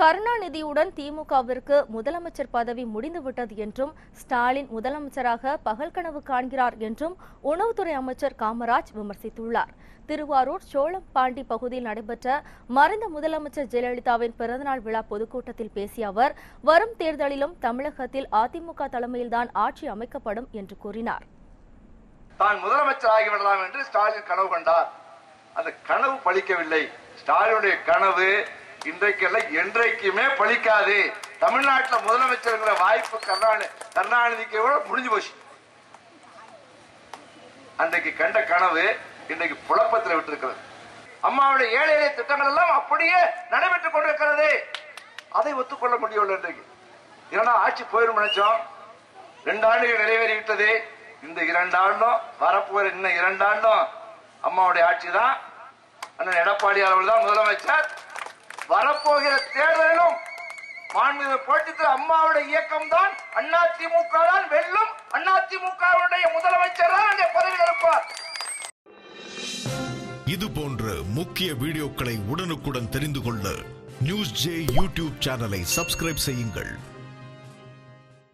கருணாநிதியுடன் திமுகவிற்கு முதலமைச்சர் பதவி முடிந்துவிட்டது என்றும் ஸ்டாலின் முதலமைச்சராக பகல் கனவு காண்கிறார் என்றும் உணவுத்துறை அமைச்சர் காமராஜ் விமர்சித்துள்ளார் திருவாரூர் சோளம்பாண்டி பகுதியில் நடைபெற்ற மறைந்த முதலமைச்சர் ஜெயலலிதாவின் பிறந்தநாள் விழா பொதுக்கூட்டத்தில் பேசிய அவர் வரும் தேர்தலிலும் தமிழகத்தில் அதிமுக தலைமையில்தான் ஆட்சி அமைக்கப்படும் என்று கூறினார் தான் முதலமைச்சர் ஆகிவிடலாம் என்று ஸ்டாலின் கனவு கண்டார் அந்த கனவு பலிக்கவில்லை ஸ்டாலினுடைய கனவு இன்றைக்கல்ல என்றைக்குமே பலிக்காது தமிழ்நாட்டில் முதலமைச்சருங்கிற வாய்ப்பு கருணாநிதி கருணாநிதிக்கு கூட முடிஞ்சு போச்சு அன்றைக்கு கண்ட கனவு இன்றைக்கு புழப்பத்தில் விட்டிருக்கிறது அம்மாவுடைய ஏழை எளிய திட்டங்கள் எல்லாம் அப்படியே நடைபெற்றுக் கொண்டிருக்கிறது அதை ஒத்துக்கொள்ள முடியவில்லை இன்றைக்கு ஏன்னா ஆட்சி போயிடும் நினைச்சோம் ரெண்டு ஆண்டுகள் நிறைவேறிவிட்டது இந்த இரண்டு ஆண்டும் வரப்போகிற இன்னும் இரண்டு ஆண்டும் அம்மாவுடைய ஆட்சி தான் அண்ணன் எடப்பாடி அவர்கள் தான் முதலமைச்சர் வரப்போகிற தேர்தலிலும் மாண்புமிகு போட்டித்து அம்மாவுடைய இயக்கம் தான் அதிமுக தான் வெல்லும் அதிமுகவுடைய முதலமைச்சர் தான் அங்கே பதவியில் இருப்பார் இது போன்ற முக்கிய வீடியோக்களை உடனுக்குடன் தெரிந்து கொள்ள நியூஸ் ஜே யூடியூப் சேனலை சப்ஸ்கிரைப் செய்யுங்கள்